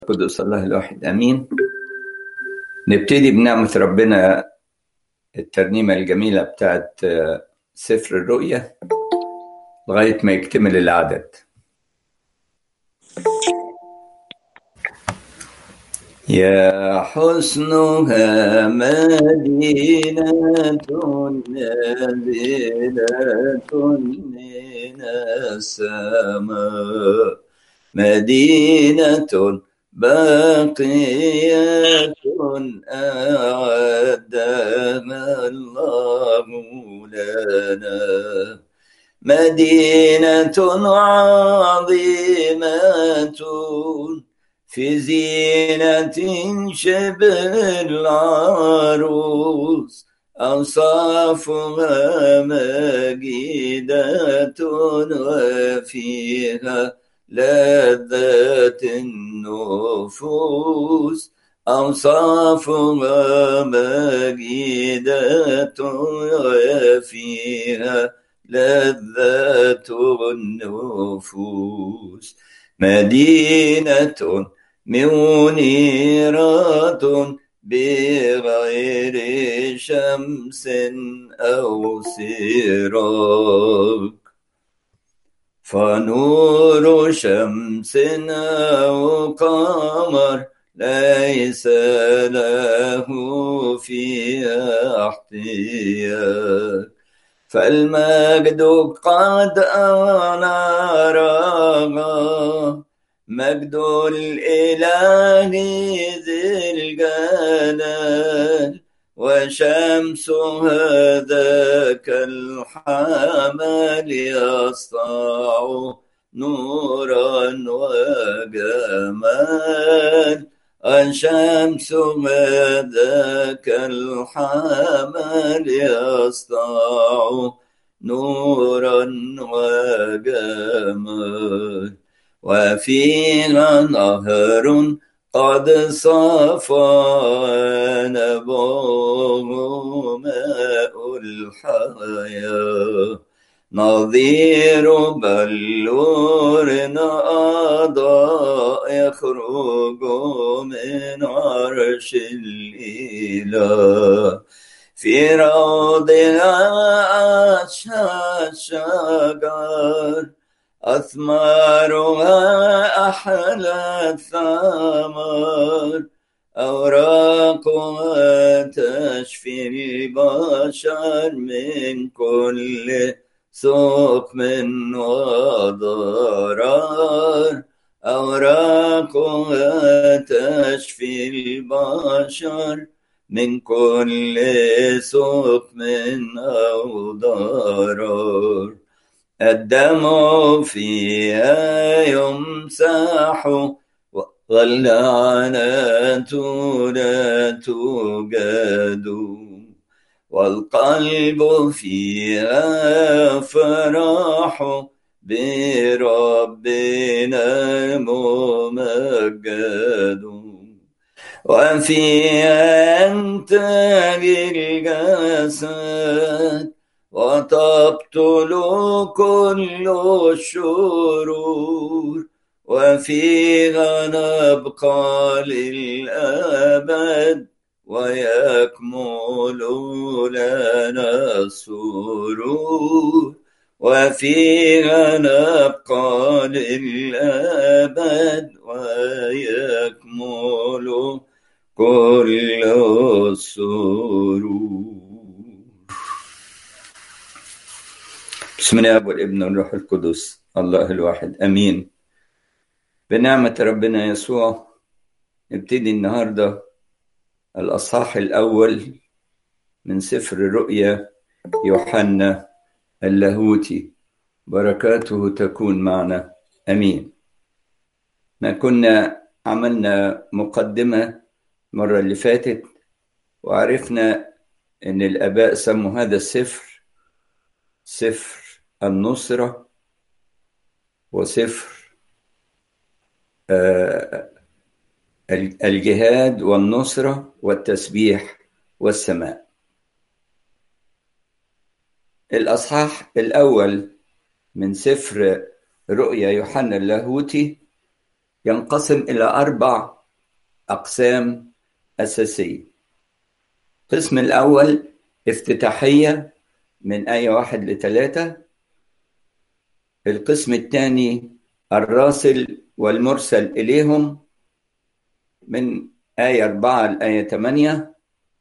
قدس الله الواحد امين نبتدي بنعمة ربنا الترنيمة الجميلة بتاعت سفر الرؤيا لغاية ما يكتمل العدد يا حسنها مدينة نازلة من السماء مدينة باقية أعدها الله لنا مدينة عظيمة في زينة شبه العروس أوصافها مجيدة وفيها لذة النفوس أوصافها مجيدة وفيها لذة النفوس مدينة منيرة بغير شمس أو سراج فنور شمس أو قمر ليس له فيها احتياج فالمجد قد أنارها مجد الإله ذي الجلال وشمس هذاك الحمل يسطع نورا وجمال الشمس هذاك الحمل يسطع نورا وجمال وفيها نهر قد صفى نبوه ماء الحياة نظير بلور أضاء يخرج من عرش الإله في روضها أشهى الشجر أثمارها أحلى الثمر أوراقها تشفي البشر من كل سقم وضرر أوراقها تشفي البشر من كل سقم أو ضرر الدم فيها يمسح واللعنة لا توجد والقلب فيها فرح بربنا ممجد وفيها ينتج الجسد وتبطل كل الشرور وفيها نبقى للأبد ويكمل لنا السرور وفيها نبقى للأبد ويكمل كل السرور بسم الله والابن والروح القدس الله الواحد امين بنعمة ربنا يسوع نبتدي النهاردة الأصحاح الأول من سفر الرؤيا يوحنا اللاهوتي بركاته تكون معنا أمين ما كنا عملنا مقدمة المرة اللي فاتت وعرفنا إن الآباء سموا هذا السفر سفر النصرة وسفر الجهاد والنصرة والتسبيح والسماء الأصحاح الأول من سفر رؤيا يوحنا اللاهوتي ينقسم إلى أربع أقسام أساسية القسم الأول افتتاحية من آية واحد لثلاثة القسم الثاني الراسل والمرسل إليهم من آية أربعة لآية ثمانية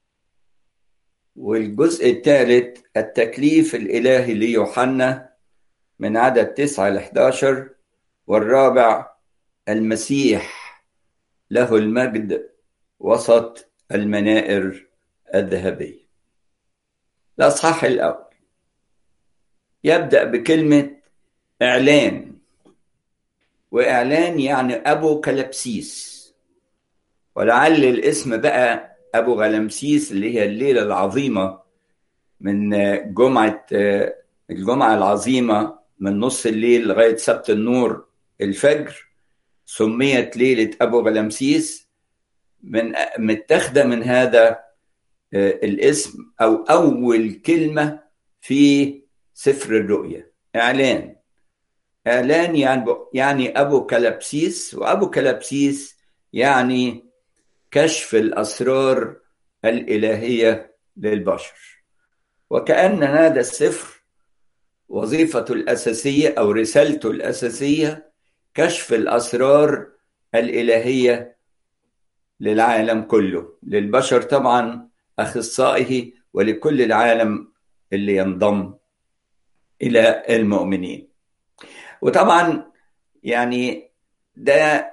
والجزء الثالث التكليف الإلهي ليوحنا من عدد تسعة ل 11 والرابع المسيح له المجد وسط المنائر الذهبية الأصحاح الأول يبدأ بكلمة إعلان وإعلان يعني أبو كلبسيس ولعل الاسم بقى أبو غلمسيس اللي هي الليلة العظيمة من جمعة الجمعة العظيمة من نص الليل لغاية سبت النور الفجر سميت ليلة أبو غلمسيس من متاخدة من هذا الاسم أو أول كلمة في سفر الرؤيا إعلان إعلان يعني يعني أبو كلبسيس وأبو كلبسيس يعني كشف الأسرار الإلهية للبشر وكأن هذا السفر وظيفته الأساسية أو رسالته الأساسية كشف الأسرار الإلهية للعالم كله للبشر طبعا أخصائه ولكل العالم اللي ينضم إلى المؤمنين وطبعا يعني ده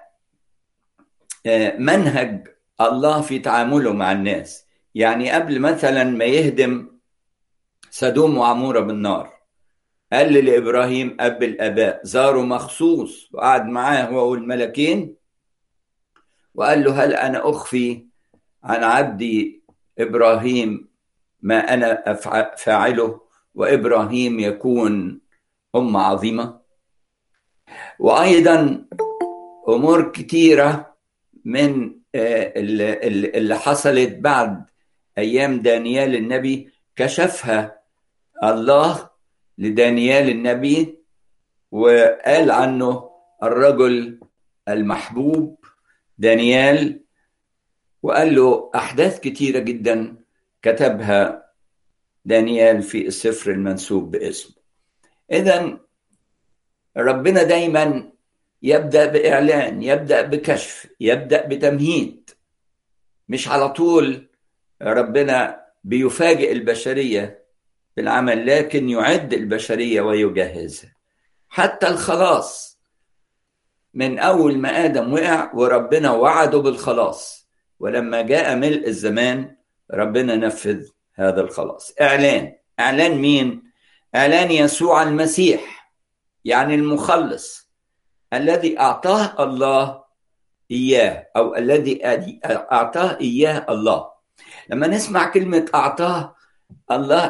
منهج الله في تعامله مع الناس يعني قبل مثلا ما يهدم سدوم وعمورة بالنار قال لإبراهيم أب الآباء زاره مخصوص وقعد معاه هو والملكين وقال له هل أنا أخفي عن عبدي إبراهيم ما أنا فاعله وإبراهيم يكون أمة عظيمة وأيضا أمور كتيرة من اللي حصلت بعد أيام دانيال النبي كشفها الله لدانيال النبي وقال عنه الرجل المحبوب دانيال وقال له أحداث كتيرة جدا كتبها دانيال في السفر المنسوب باسمه إذا ربنا دايما يبدأ بإعلان يبدأ بكشف يبدأ بتمهيد مش على طول ربنا بيفاجئ البشرية بالعمل لكن يعد البشرية ويجهزها حتى الخلاص من أول ما آدم وقع وربنا وعده بالخلاص ولما جاء ملء الزمان ربنا نفذ هذا الخلاص إعلان إعلان مين؟ إعلان يسوع المسيح يعني المخلص الذي أعطاه الله إياه أو الذي أعطاه إياه الله لما نسمع كلمة أعطاه الله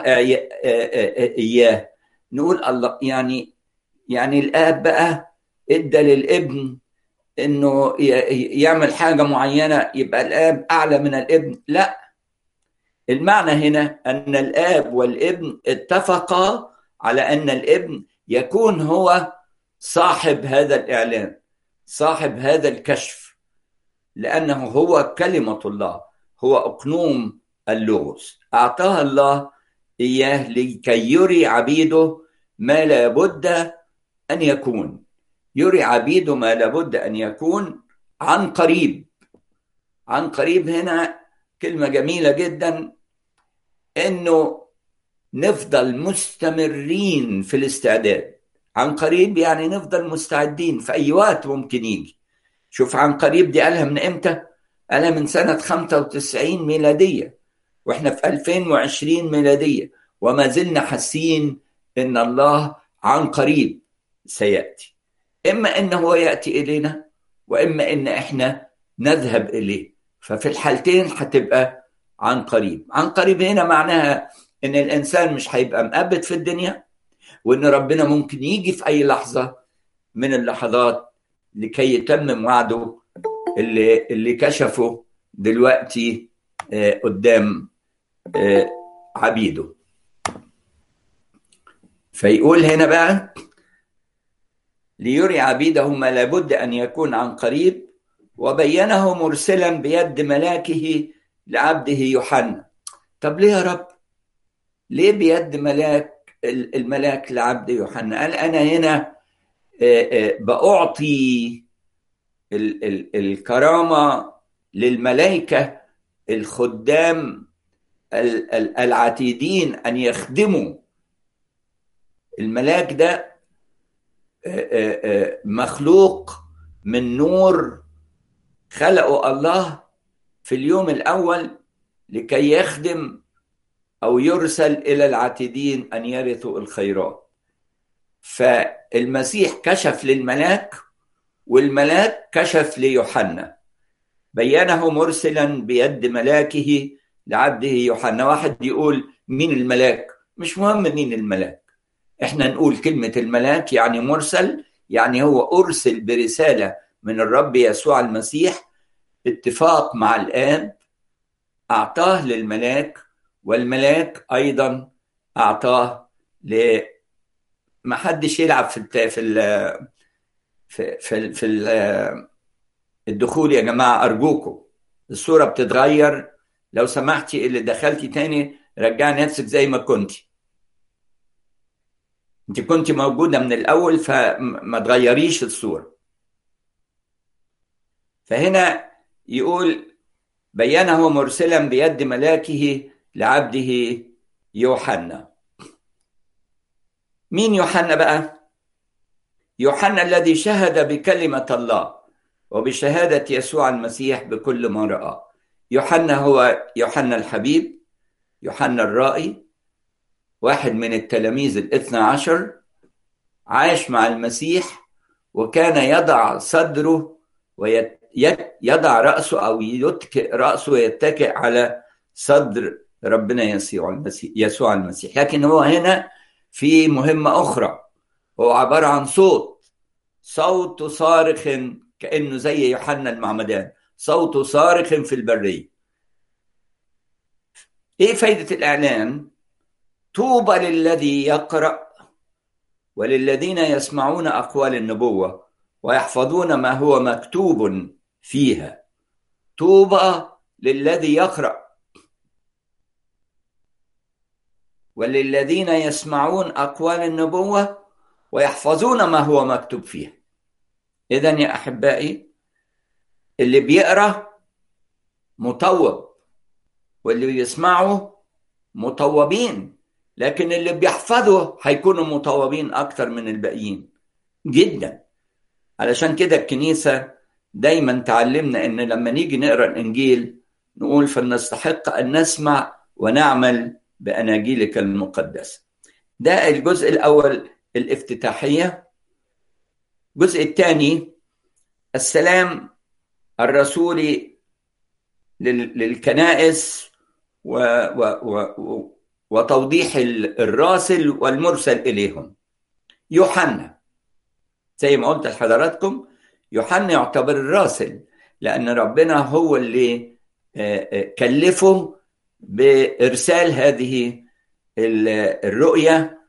إياه نقول الله يعني يعني الآب بقى ادى للابن انه يعمل حاجه معينه يبقى الاب اعلى من الابن لا المعنى هنا ان الاب والابن اتفقا على ان الابن يكون هو صاحب هذا الاعلان صاحب هذا الكشف لانه هو كلمه الله هو اقنوم اللغز اعطاها الله اياه لكي يري عبيده ما لابد ان يكون يري عبيده ما لابد ان يكون عن قريب عن قريب هنا كلمه جميله جدا انه نفضل مستمرين في الاستعداد عن قريب يعني نفضل مستعدين في اي وقت ممكن يجي شوف عن قريب دي قالها من امتى قالها من سنه 95 ميلاديه واحنا في 2020 ميلاديه وما زلنا حاسين ان الله عن قريب سياتي اما ان هو ياتي الينا واما ان احنا نذهب اليه ففي الحالتين هتبقى عن قريب عن قريب هنا معناها ان الانسان مش هيبقى مقبت في الدنيا وان ربنا ممكن يجي في اي لحظه من اللحظات لكي يتمم وعده اللي اللي كشفه دلوقتي قدام عبيده فيقول هنا بقى ليري عبيده ما لابد أن يكون عن قريب وبينه مرسلا بيد ملاكه لعبده يوحنا طب ليه يا رب ليه بيد ملاك الملاك لعبد يوحنا قال أنا هنا بأعطي الكرامة للملائكة الخدام العتيدين أن يخدموا الملاك ده مخلوق من نور خلقه الله في اليوم الأول لكي يخدم أو يرسل إلى العتيدين أن يرثوا الخيرات فالمسيح كشف للملاك والملاك كشف ليوحنا بينه مرسلا بيد ملاكه لعبده يوحنا واحد يقول مين الملاك مش مهم مين الملاك احنا نقول كلمة الملاك يعني مرسل يعني هو أرسل برسالة من الرب يسوع المسيح اتفاق مع الآب أعطاه للملاك والملاك أيضا أعطاه ل ما حدش يلعب في الت... في ال... في في, في ال... الدخول يا جماعة أرجوكم الصورة بتتغير لو سمحتي اللي دخلتي تاني رجعي نفسك زي ما كنتي انت كنت موجودة من الأول فما تغيريش الصورة فهنا يقول بينه مرسلا بيد ملاكه لعبده يوحنا مين يوحنا بقى يوحنا الذي شهد بكلمة الله وبشهادة يسوع المسيح بكل ما رأى يوحنا هو يوحنا الحبيب يوحنا الرائي واحد من التلاميذ الاثنى عشر عاش مع المسيح وكان يضع صدره ويضع رأسه أو يتكئ رأسه ويتكئ على صدر ربنا يسوع المسيح يسوع المسيح لكن هو هنا في مهمة أخرى هو عبارة عن صوت صوت صارخ كأنه زي يوحنا المعمدان صوت صارخ في البرية إيه فايدة الإعلان طوبى للذي يقرأ وللذين يسمعون أقوال النبوة ويحفظون ما هو مكتوب فيها طوبى للذي يقرأ وللذين يسمعون أقوال النبوة ويحفظون ما هو مكتوب فيها إذا يا أحبائي اللي بيقرأ مطوب واللي بيسمعه مطوبين لكن اللي بيحفظوا هيكونوا مطوبين أكتر من الباقيين جدا علشان كده الكنيسة دايما تعلمنا إن لما نيجي نقرأ الإنجيل نقول فلنستحق أن نسمع ونعمل بأناجيلك المقدسة ده الجزء الأول الافتتاحية الجزء الثاني السلام الرسولي للكنائس و و و وتوضيح الراسل والمرسل إليهم يوحنا زي ما قلت لحضراتكم يوحنا يعتبر الراسل لأن ربنا هو اللي كلفه بإرسال هذه الرؤية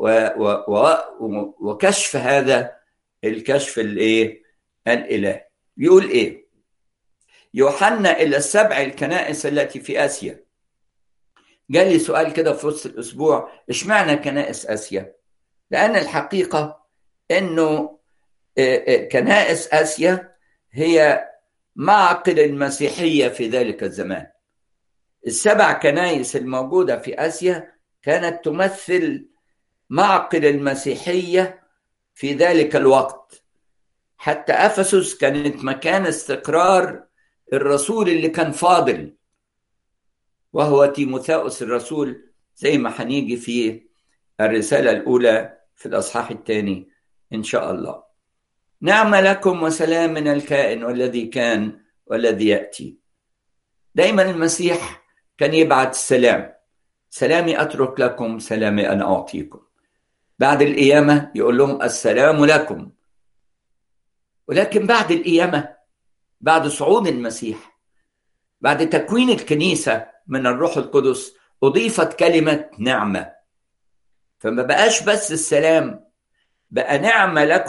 وكشف هذا الكشف الايه الالهي يقول ايه يوحنا الى السبع الكنائس التي في اسيا جالي سؤال كده في وسط الاسبوع اشمعنى كنائس اسيا لان الحقيقه انه كنائس اسيا هي معقل المسيحيه في ذلك الزمان السبع كنائس الموجوده في اسيا كانت تمثل معقل المسيحيه في ذلك الوقت حتى افسس كانت مكان استقرار الرسول اللي كان فاضل وهو تيموثاوس الرسول زي ما هنيجي في الرسالة الأولى في الأصحاح الثاني إن شاء الله نعم لكم وسلام من الكائن والذي كان والذي يأتي دايما المسيح كان يبعث السلام سلامي أترك لكم سلامي أنا أعطيكم بعد القيامة يقول لهم السلام لكم ولكن بعد القيامة بعد صعود المسيح بعد تكوين الكنيسة من الروح القدس أضيفت كلمة نعمة فما بقاش بس السلام بقى نعمة لكم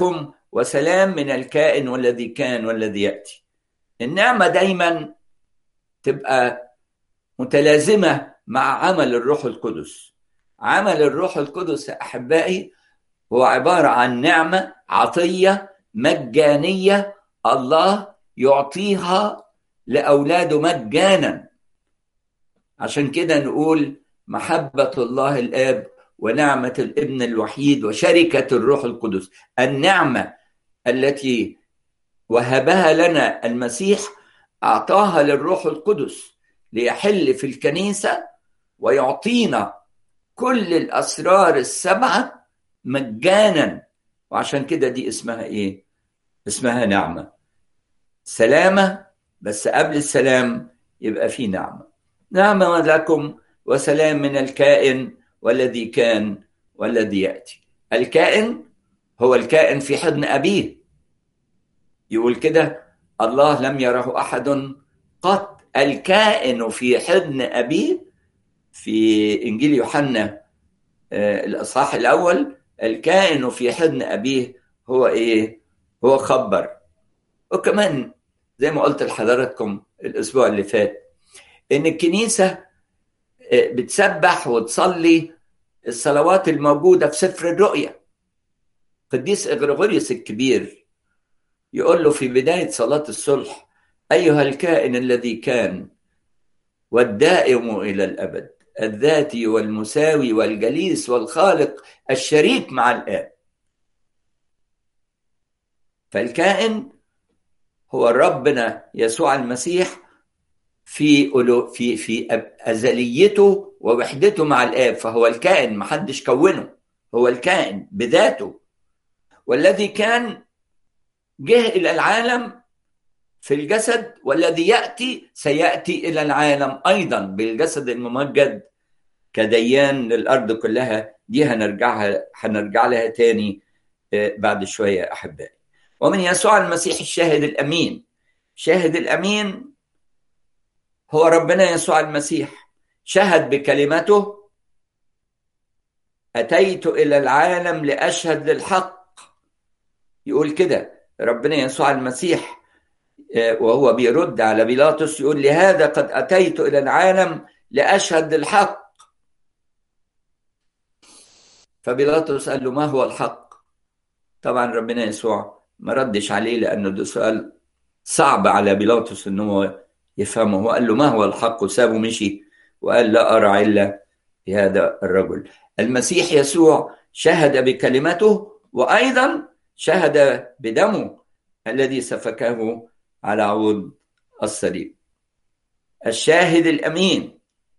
وسلام من الكائن والذي كان والذي ياتي النعمه دايما تبقى متلازمه مع عمل الروح القدس عمل الروح القدس يا احبائي هو عباره عن نعمه عطيه مجانيه الله يعطيها لاولاده مجانا عشان كده نقول محبه الله الاب ونعمه الابن الوحيد وشركه الروح القدس النعمه التي وهبها لنا المسيح اعطاها للروح القدس ليحل في الكنيسه ويعطينا كل الاسرار السبعه مجانا وعشان كده دي اسمها ايه اسمها نعمه سلامه بس قبل السلام يبقى في نعمه نعمه لكم وسلام من الكائن والذي كان والذي ياتي الكائن هو الكائن في حضن ابيه يقول كده الله لم يره احد قط الكائن في حضن ابيه في انجيل يوحنا الاصحاح الاول الكائن في حضن ابيه هو ايه هو خبر وكمان زي ما قلت لحضراتكم الاسبوع اللي فات ان الكنيسه بتسبح وتصلي الصلوات الموجوده في سفر الرؤيا قديس اغريغوريوس الكبير يقول له في بدايه صلاه الصلح ايها الكائن الذي كان والدائم الى الابد الذاتي والمساوي والجليس والخالق الشريك مع الاب فالكائن هو ربنا يسوع المسيح في في في ازليته ووحدته مع الاب فهو الكائن محدش كونه هو الكائن بذاته والذي كان جه الى العالم في الجسد والذي ياتي سياتي الى العالم ايضا بالجسد الممجد كديان للارض كلها دي هنرجعها هنرجع لها تاني بعد شويه احبائي ومن يسوع المسيح الشاهد الامين شاهد الامين هو ربنا يسوع المسيح شهد بكلمته اتيت الى العالم لاشهد للحق يقول كده ربنا يسوع المسيح وهو بيرد على بيلاطس يقول لهذا قد اتيت الى العالم لاشهد للحق فبيلاطس قال له ما هو الحق طبعا ربنا يسوع ما ردش عليه لانه ده سؤال صعب على بيلاطس ان هو يفهمه هو قال له ما هو الحق وسابه مشي وقال لا ارى الا بهذا الرجل المسيح يسوع شهد بكلمته وايضا شهد بدمه الذي سفكه على عود الصليب الشاهد الامين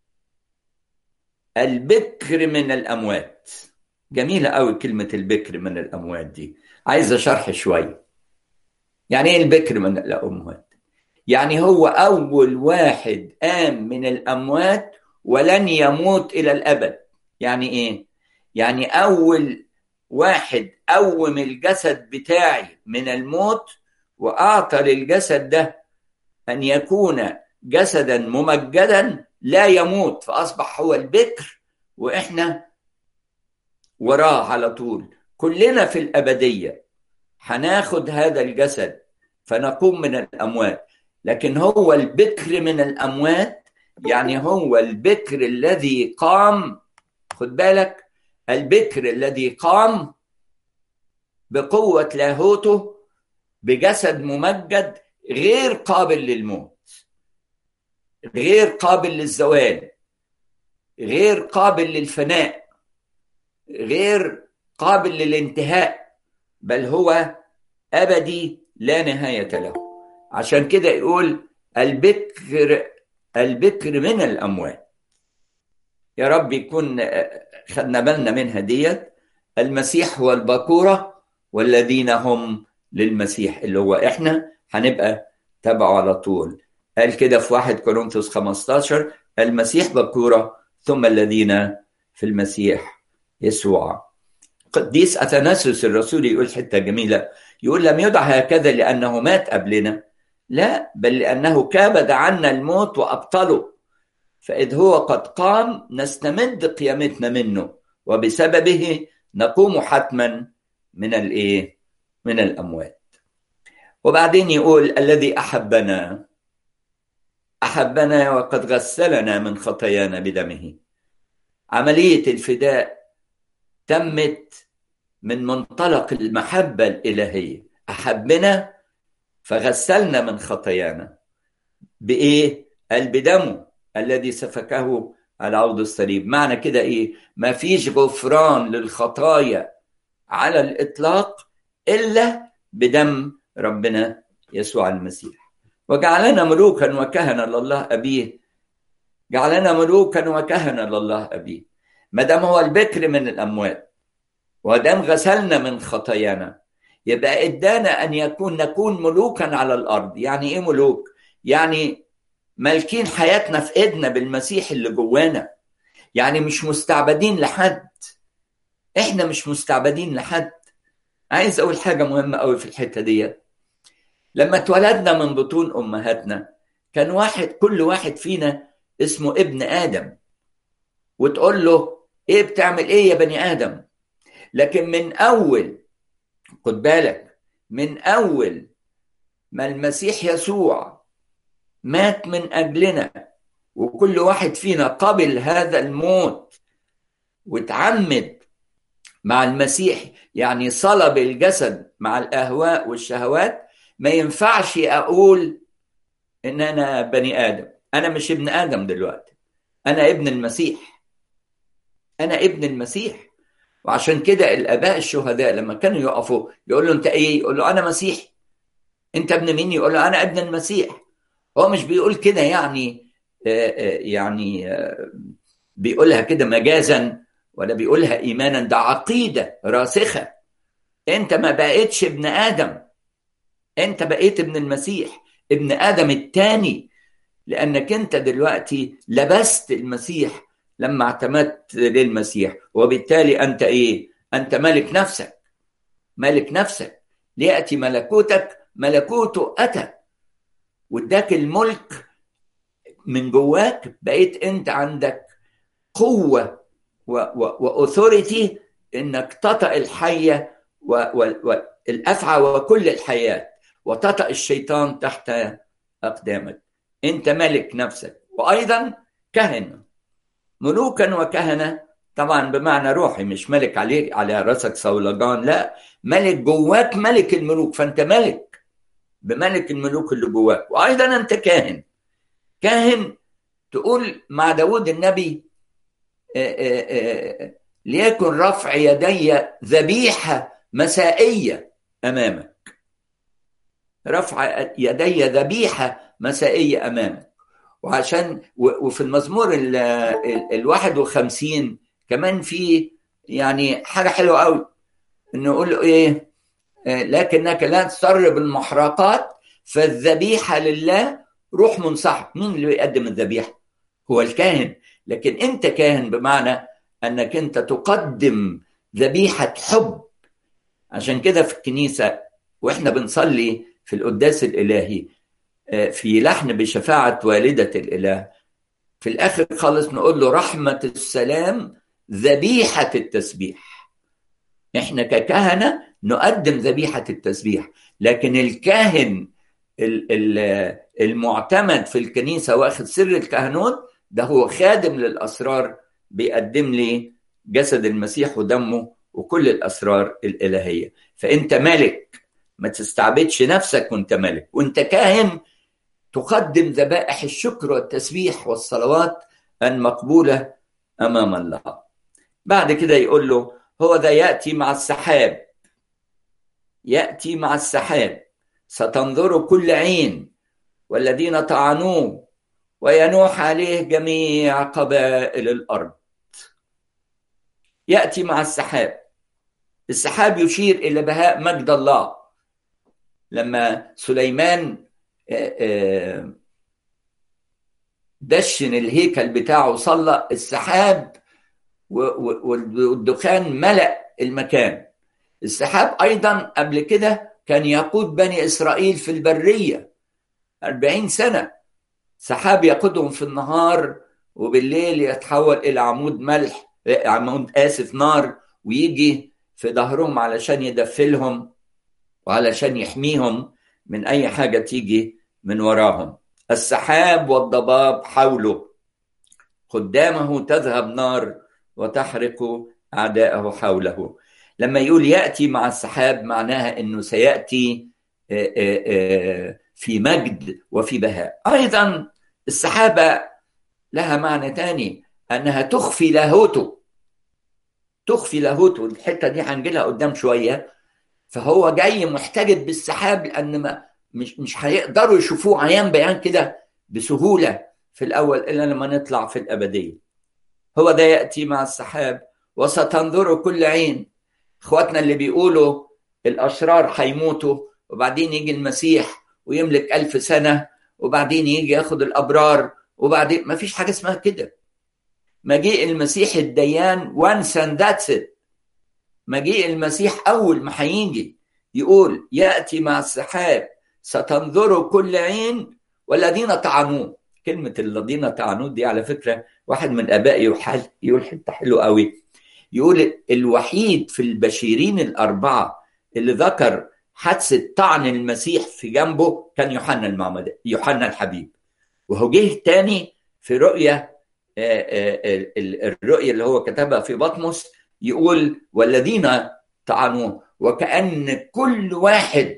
البكر من الاموات جميله قوي كلمه البكر من الاموات دي عايزه شرح شويه يعني ايه البكر من الاموات يعني هو اول واحد قام من الاموات ولن يموت الى الابد يعني ايه يعني اول واحد قوم الجسد بتاعي من الموت واعطى للجسد ده ان يكون جسدا ممجدا لا يموت فاصبح هو البكر واحنا وراه على طول كلنا في الابديه هناخد هذا الجسد فنقوم من الاموات لكن هو البكر من الاموات يعني هو البكر الذي قام خد بالك البكر الذي قام بقوه لاهوته بجسد ممجد غير قابل للموت غير قابل للزوال غير قابل للفناء غير قابل للانتهاء بل هو ابدي لا نهايه له عشان كده يقول البكر البكر من الاموات يا رب يكون خدنا بالنا منها ديت المسيح هو البكوره والذين هم للمسيح اللي هو احنا هنبقى تبعه على طول قال كده في واحد كورنثوس 15 المسيح بكوره ثم الذين في المسيح يسوع قديس اثناسيوس الرسول يقول حته جميله يقول لم يدع هكذا لانه مات قبلنا لا بل لانه كابد عنا الموت وابطله فاذ هو قد قام نستمد قيامتنا منه وبسببه نقوم حتما من الايه من الأموات وبعدين يقول الذي أحبنا أحبنا وقد غسلنا من خطايانا بدمه عملية الفداء تمت من منطلق المحبة الإلهية أحبنا فغسلنا من خطايانا بإيه؟ قال بدمه الذي سفكه على عود الصليب معنى كده إيه؟ ما فيش غفران للخطايا على الإطلاق إلا بدم ربنا يسوع المسيح وجعلنا ملوكا وكهنة لله أبيه جعلنا ملوكا وكهنة لله أبيه ما دام هو البكر من الأموات ودام غسلنا من خطايانا يبقى ادانا ان يكون نكون ملوكا على الارض يعني ايه ملوك يعني مالكين حياتنا في ايدنا بالمسيح اللي جوانا يعني مش مستعبدين لحد احنا مش مستعبدين لحد عايز اقول حاجه مهمه قوي في الحته دي لما اتولدنا من بطون امهاتنا كان واحد كل واحد فينا اسمه ابن ادم وتقول له ايه بتعمل ايه يا بني ادم لكن من اول خد بالك من اول ما المسيح يسوع مات من اجلنا وكل واحد فينا قبل هذا الموت وتعمد مع المسيح يعني صلب الجسد مع الاهواء والشهوات ما ينفعش اقول ان انا بني ادم انا مش ابن ادم دلوقتي انا ابن المسيح انا ابن المسيح وعشان كده الاباء الشهداء لما كانوا يقفوا يقول له انت ايه يقول له انا مسيحي انت ابن مين يقول له انا ابن المسيح هو مش بيقول كده يعني يعني بيقولها كده مجازا ولا بيقولها ايمانا ده عقيده راسخه انت ما بقيتش ابن ادم انت بقيت ابن المسيح ابن ادم الثاني لانك انت دلوقتي لبست المسيح لما اعتمدت للمسيح وبالتالي انت ايه انت ملك نفسك ملك نفسك لياتي ملكوتك ملكوته اتى واداك الملك من جواك بقيت انت عندك قوه واثوريتي انك تطأ الحيه والافعى وكل الحياه وتطأ الشيطان تحت اقدامك انت ملك نفسك وايضا كهنه ملوكا وكهنه طبعا بمعنى روحي مش ملك عليك على راسك صولجان لا ملك جواك ملك الملوك فانت ملك بملك الملوك اللي جواك وايضا انت كاهن كاهن تقول مع داود النبي آآ آآ ليكن رفع يدي ذبيحة مسائية أمامك رفع يدي ذبيحة مسائية أمامك وعشان وفي المزمور ال ال 51 كمان في يعني حاجة حلوة قوي انه يقول له ايه لكنك لا تسر بالمحرقات فالذبيحة لله روح منصحة مين اللي يقدم الذبيحة هو الكاهن لكن انت كاهن بمعنى انك انت تقدم ذبيحة حب عشان كده في الكنيسة واحنا بنصلي في القداس الالهي في لحن بشفاعة والدة الإله في الآخر خالص نقول له رحمة السلام ذبيحة التسبيح إحنا ككهنة نقدم ذبيحة التسبيح لكن الكاهن المعتمد في الكنيسة واخد سر الكهنوت ده هو خادم للأسرار بيقدم لي جسد المسيح ودمه وكل الأسرار الإلهية فأنت ملك ما تستعبدش نفسك وانت ملك وانت كاهن تقدم ذبائح الشكر والتسبيح والصلوات المقبولة أمام الله بعد كده يقول له هو ذا يأتي مع السحاب يأتي مع السحاب ستنظر كل عين والذين طعنوه وينوح عليه جميع قبائل الأرض يأتي مع السحاب السحاب يشير إلى بهاء مجد الله لما سليمان دشن الهيكل بتاعه صلى السحاب والدخان ملأ المكان السحاب أيضا قبل كده كان يقود بني إسرائيل في البرية أربعين سنة سحاب يقودهم في النهار وبالليل يتحول إلى عمود ملح عمود آسف نار ويجي في ظهرهم علشان يدفلهم وعلشان يحميهم من أي حاجة تيجي من وراهم السحاب والضباب حوله قدامه تذهب نار وتحرق أعداءه حوله لما يقول يأتي مع السحاب معناها أنه سيأتي في مجد وفي بهاء أيضا السحابة لها معنى تاني أنها تخفي لاهوته تخفي لاهوته الحتة دي هنجيلها قدام شوية فهو جاي محتجب بالسحاب لأن ما مش مش هيقدروا يشوفوه عيان بيان كده بسهولة في الأول إلا لما نطلع في الأبدية هو ده يأتي مع السحاب وستنظر كل عين اخواتنا اللي بيقولوا الأشرار هيموتوا وبعدين يجي المسيح ويملك ألف سنة وبعدين يجي ياخد الأبرار وبعدين ما فيش حاجة اسمها كده مجيء المسيح الديان وانس اند ذاتس ات مجيء المسيح أول ما هيجي يقول يأتي مع السحاب ستنظر كل عين والذين طعنوه كلمة الذين طعنوه دي على فكرة واحد من آبائي يقول يقول حتة حلوة قوي يقول الوحيد في البشيرين الأربعة اللي ذكر حادثة طعن المسيح في جنبه كان يوحنا المعمدان يوحنا الحبيب وهو جه تاني في رؤية الرؤية اللي هو كتبها في بطمس يقول والذين طعنوه وكأن كل واحد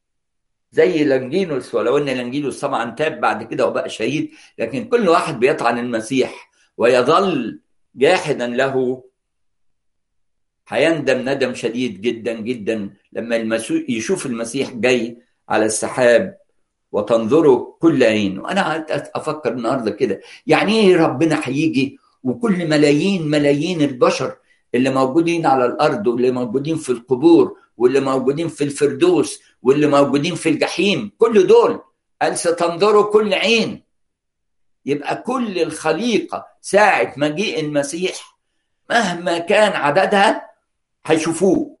زي لانجينوس ولو ان لانجينوس طبعا تاب بعد كده وبقى شهيد لكن كل واحد بيطعن المسيح ويظل جاحدا له هيندم ندم شديد جدا جدا لما المسيح يشوف المسيح جاي على السحاب وتنظره كل عين وانا افكر النهارده كده يعني ايه ربنا هيجي وكل ملايين ملايين البشر اللي موجودين على الارض واللي موجودين في القبور واللي موجودين في الفردوس واللي موجودين في الجحيم كل دول قال ستنظروا كل عين يبقى كل الخليقة ساعة مجيء المسيح مهما كان عددها هيشوفوه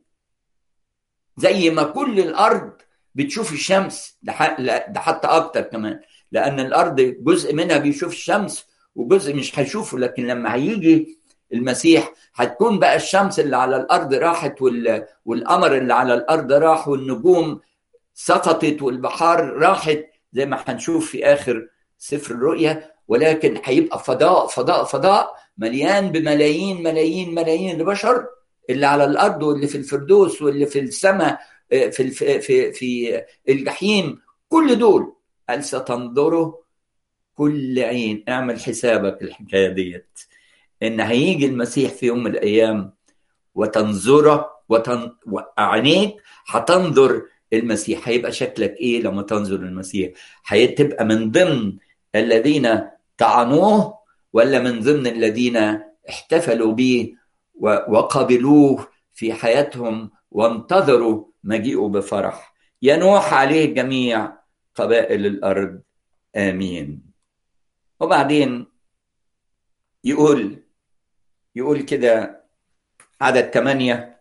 زي ما كل الأرض بتشوف الشمس ده حتى أكتر كمان لأن الأرض جزء منها بيشوف الشمس وجزء مش هيشوفه لكن لما هيجي المسيح هتكون بقى الشمس اللي على الارض راحت والقمر اللي على الارض راح والنجوم سقطت والبحار راحت زي ما هنشوف في اخر سفر الرؤيا ولكن هيبقى فضاء فضاء فضاء مليان بملايين ملايين ملايين البشر اللي على الارض واللي في الفردوس واللي في السماء في في في, في الجحيم كل دول قال ستنظروا كل عين اعمل حسابك الحكايه ديت ان هيجي المسيح في يوم من الايام وتنظره وتن... وعينيك هتنظر المسيح هيبقى شكلك ايه لما تنظر المسيح هتبقى من ضمن الذين طعنوه ولا من ضمن الذين احتفلوا به وقبلوه في حياتهم وانتظروا مجيئه بفرح ينوح عليه جميع قبائل الارض امين وبعدين يقول يقول كده عدد ثمانية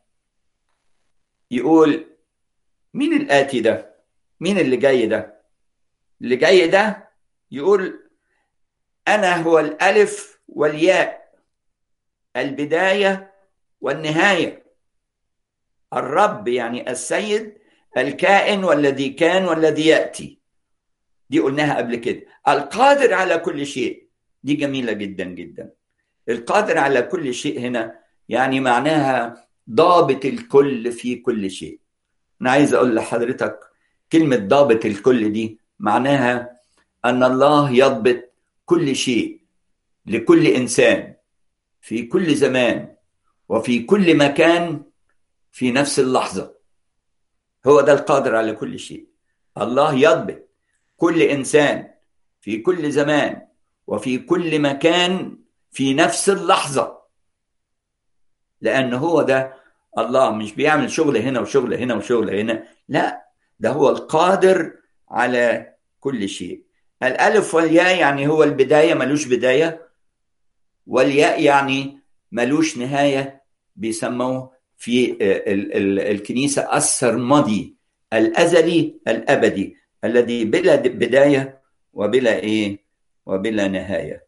يقول مين الآتي ده؟ مين اللي جاي ده؟ اللي جاي ده يقول أنا هو الألف والياء البداية والنهاية الرب يعني السيد الكائن والذي كان والذي يأتي دي قلناها قبل كده القادر على كل شيء دي جميلة جدا جدا القادر على كل شيء هنا يعني معناها ضابط الكل في كل شيء أنا عايز أقول لحضرتك كلمة ضابط الكل دي معناها أن الله يضبط كل شيء لكل إنسان في كل زمان وفي كل مكان في نفس اللحظة هو ده القادر على كل شيء الله يضبط كل إنسان في كل زمان وفي كل مكان في نفس اللحظة لأن هو ده الله مش بيعمل شغل هنا وشغل هنا وشغل هنا لا ده هو القادر على كل شيء الألف والياء يعني هو البداية ملوش بداية والياء يعني ملوش نهاية بيسموه في ال ال الكنيسة السرمدي الأزلي الأبدي الذي بلا بداية وبلا إيه وبلا نهاية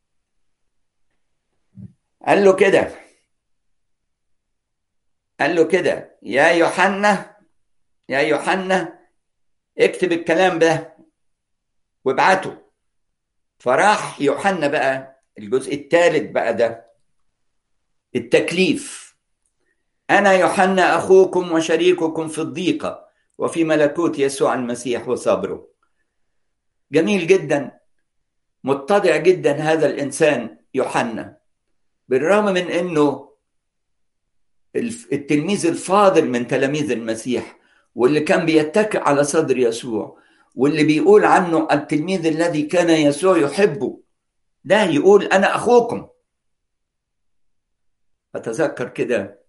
قال له كده قال له كده يا يوحنا يا يوحنا اكتب الكلام ده وابعته فراح يوحنا بقى الجزء الثالث بقى ده التكليف انا يوحنا اخوكم وشريككم في الضيقه وفي ملكوت يسوع المسيح وصبره جميل جدا متضع جدا هذا الانسان يوحنا بالرغم من انه التلميذ الفاضل من تلاميذ المسيح واللي كان بيتكئ على صدر يسوع واللي بيقول عنه التلميذ الذي كان يسوع يحبه ده يقول انا اخوكم اتذكر كده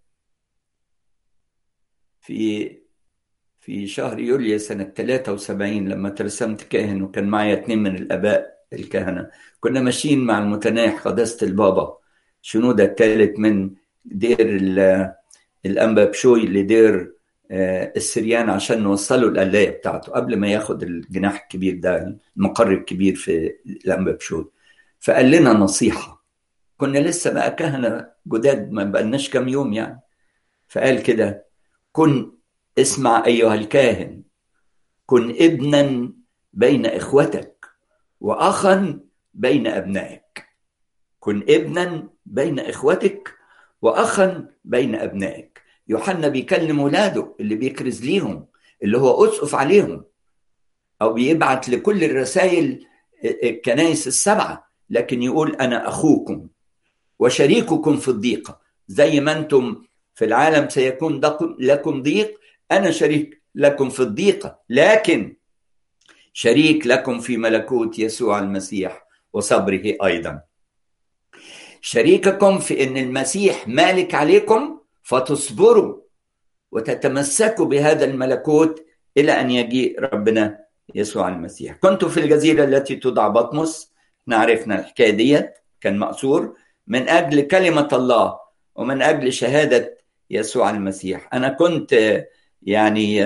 في في شهر يوليو سنة 73 لما ترسمت كاهن وكان معايا اتنين من الآباء الكهنة كنا ماشيين مع المتنايح قداسة البابا شنودة الثالث من دير الأنبا بشوي لدير السريان عشان نوصله القلاية بتاعته قبل ما ياخد الجناح الكبير ده المقر الكبير في الأنبا بشوي فقال لنا نصيحة كنا لسه بقى كهنة جداد ما بقالناش كام يوم يعني فقال كده كن اسمع ايها الكاهن كن ابنا بين اخوتك واخا بين ابنائك كن ابنا بين اخوتك واخا بين ابنائك يوحنا بيكلم ولاده اللي بيكرز ليهم اللي هو اسقف عليهم او بيبعت لكل الرسائل الكنائس السبعه لكن يقول انا اخوكم وشريككم في الضيقه زي ما انتم في العالم سيكون لكم ضيق انا شريك لكم في الضيقه لكن شريك لكم في ملكوت يسوع المسيح وصبره ايضا شريككم في ان المسيح مالك عليكم فتصبروا وتتمسكوا بهذا الملكوت الى ان يجيء ربنا يسوع المسيح كنت في الجزيره التي تدعى بطمس احنا عرفنا الحكايه ديت كان مأسور من اجل كلمه الله ومن اجل شهاده يسوع المسيح انا كنت يعني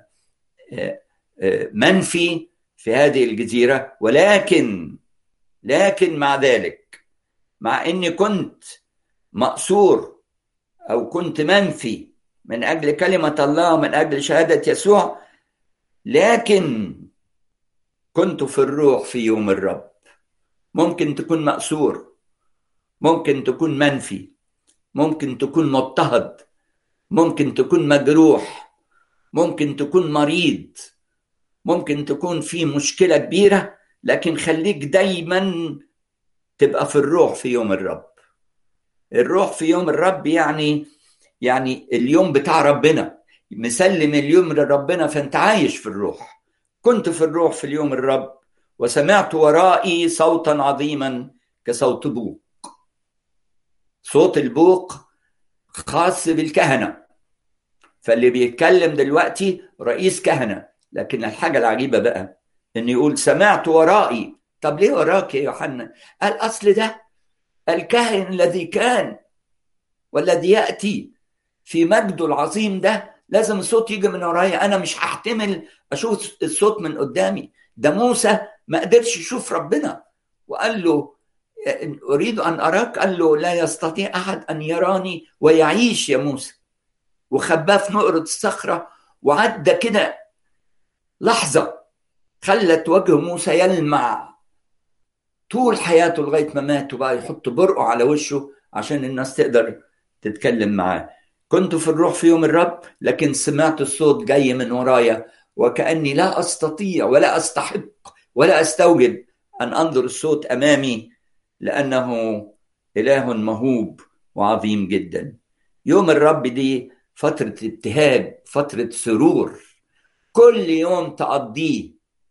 منفي في هذه الجزيره ولكن لكن مع ذلك مع اني كنت مأسور او كنت منفي من اجل كلمه الله ومن اجل شهاده يسوع لكن كنت في الروح في يوم الرب ممكن تكون مأسور ممكن تكون منفي ممكن تكون مضطهد ممكن تكون مجروح ممكن تكون مريض ممكن تكون في مشكله كبيره لكن خليك دايما تبقى في الروح في يوم الرب الروح في يوم الرب يعني يعني اليوم بتاع ربنا مسلم اليوم لربنا فانت عايش في الروح كنت في الروح في اليوم الرب وسمعت ورائي صوتا عظيما كصوت بوق صوت البوق خاص بالكهنه فاللي بيتكلم دلوقتي رئيس كهنه لكن الحاجه العجيبه بقى ان يقول سمعت ورائي طب ليه وراك يا يوحنا قال اصل ده الكاهن الذي كان والذي ياتي في مجده العظيم ده لازم الصوت يجي من ورايا انا مش هحتمل اشوف الصوت من قدامي ده موسى ما قدرش يشوف ربنا وقال له اريد ان اراك قال له لا يستطيع احد ان يراني ويعيش يا موسى وخباه في نقرة الصخرة وعدى كده لحظة خلت وجه موسى يلمع طول حياته لغاية ما مات وبقى يحط برقه على وشه عشان الناس تقدر تتكلم معاه كنت في الروح في يوم الرب لكن سمعت الصوت جاي من ورايا وكأني لا أستطيع ولا أستحق ولا أستوجب أن أنظر الصوت أمامي لأنه إله مهوب وعظيم جدا يوم الرب دي فترة ابتهاج فترة سرور كل يوم تقضيه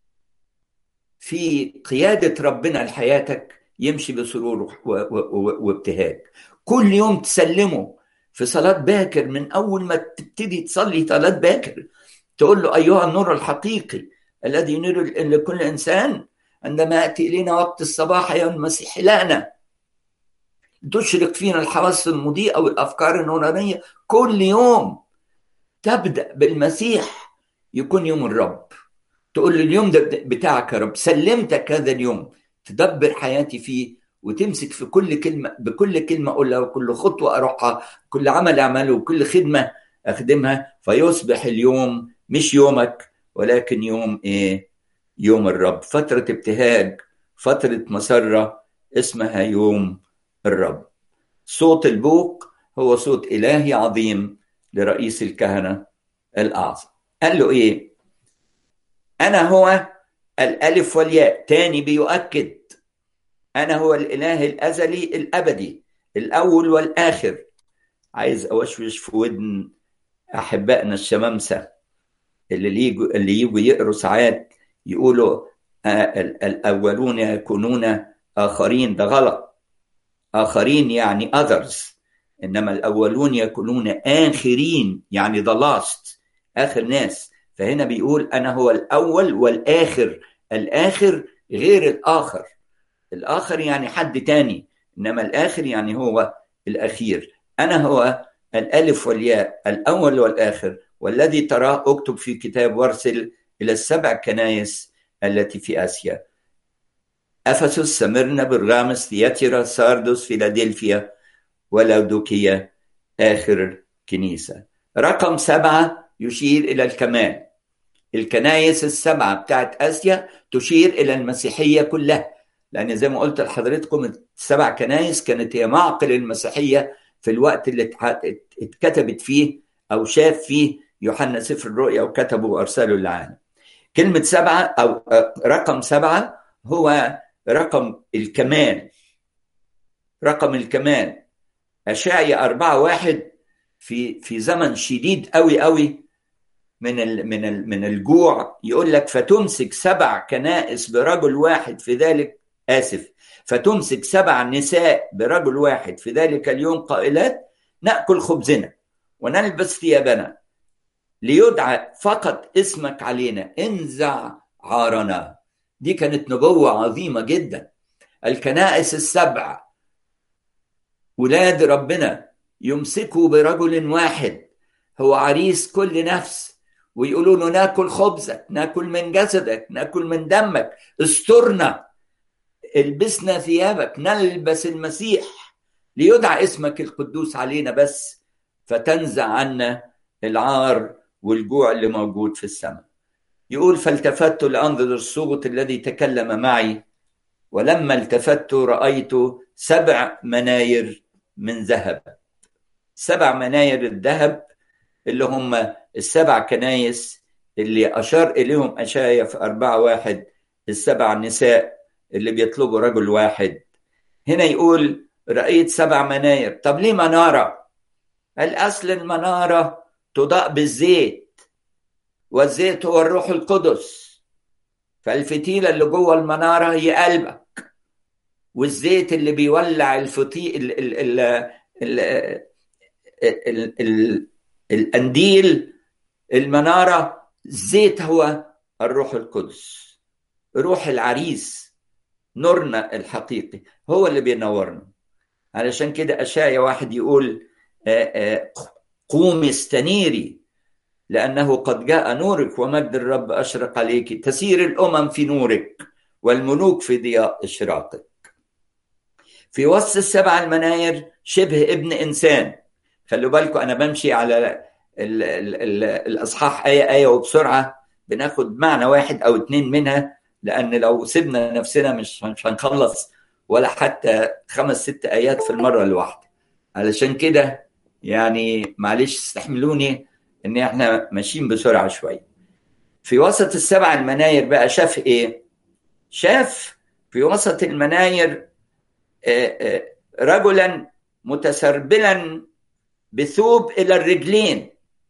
في قيادة ربنا لحياتك يمشي بسرور وابتهاج كل يوم تسلمه في صلاة باكر من أول ما تبتدي تصلي صلاة باكر تقول له أيها النور الحقيقي الذي ينير لكل إنسان عندما يأتي إلينا وقت الصباح يا المسيح لنا تشرق فينا الحواس المضيئة والأفكار النورانية كل يوم تبدأ بالمسيح يكون يوم الرب تقول له اليوم ده بتاعك يا رب سلمتك هذا اليوم تدبر حياتي فيه وتمسك في كل كلمة بكل كلمة أقولها وكل خطوة أروحها كل عمل أعمله وكل خدمة أخدمها فيصبح اليوم مش يومك ولكن يوم ايه يوم الرب فترة ابتهاج فترة مسرة اسمها يوم الرب صوت البوق هو صوت إلهي عظيم لرئيس الكهنة الأعظم قال له إيه أنا هو الألف والياء تاني بيؤكد أنا هو الإله الأزلي الأبدي الأول والآخر عايز أوشوش في ودن أحبائنا الشمامسة اللي يجوا اللي يجوا يقروا ساعات يقولوا الأولون يكونون آخرين ده غلط آخرين يعني others إنما الأولون يكونون آخرين يعني the last آخر ناس فهنا بيقول أنا هو الأول والآخر الآخر غير الآخر الآخر يعني حد تاني إنما الآخر يعني هو الأخير أنا هو الألف والياء الأول والآخر والذي تراه اكتب في كتاب وارسل إلى السبع كنايس التي في آسيا أفسس سمرنا برغامس ثياتيرا ساردوس فيلادلفيا ولودوكية آخر كنيسة رقم سبعة يشير إلى الكمال الكنايس السبعة بتاعت آسيا تشير إلى المسيحية كلها لأن زي ما قلت لحضرتكم السبع كنايس كانت هي معقل المسيحية في الوقت اللي اتكتبت فيه أو شاف فيه يوحنا سفر الرؤيا وكتبه وأرسله للعالم كلمة سبعة أو رقم سبعة هو رقم الكمال رقم الكمال أشعيا أربعة واحد في في زمن شديد قوي قوي من ال من ال من الجوع يقول لك فتمسك سبع كنائس برجل واحد في ذلك آسف فتمسك سبع نساء برجل واحد في ذلك اليوم قائلات نأكل خبزنا ونلبس ثيابنا ليدعى فقط اسمك علينا انزع عارنا دي كانت نبوة عظيمة جدا الكنائس السبع ولاد ربنا يمسكوا برجل واحد هو عريس كل نفس ويقولوا له ناكل خبزك ناكل من جسدك ناكل من دمك استرنا البسنا ثيابك نلبس المسيح ليدعى اسمك القدوس علينا بس فتنزع عنا العار والجوع اللي موجود في السماء يقول فالتفت لانظر الصوت الذي تكلم معي ولما التفت رايت سبع مناير من ذهب سبع مناير الذهب اللي هم السبع كنايس اللي أشار إليهم أشايا في أربعة واحد السبع نساء اللي بيطلبوا رجل واحد هنا يقول رأيت سبع مناير طب ليه منارة الأصل المنارة تضاء بالزيت والزيت هو الروح القدس فالفتيلة اللي جوه المنارة هي قلبك والزيت اللي بيولع الفتيل ال ال ال ال ال القنديل المنارة الزيت هو الروح القدس روح العريس نورنا الحقيقي هو اللي بينورنا علشان كده أشعيا واحد يقول قومي استنيري لأنه قد جاء نورك ومجد الرب أشرق عليك تسير الأمم في نورك والملوك في ضياء إشراقك في وسط السبع المناير شبه ابن إنسان خلوا بالكم أنا بمشي على ال ال ال الأصحاح آية آية وبسرعة بناخد معنى واحد أو اتنين منها لأن لو سيبنا نفسنا مش مش هنخلص ولا حتى خمس ست آيات في المرة الواحدة علشان كده يعني معلش استحملوني ان احنا ماشيين بسرعه شويه في وسط السبع المناير بقى شاف ايه شاف في وسط المناير رجلا متسربلا بثوب الى الرجلين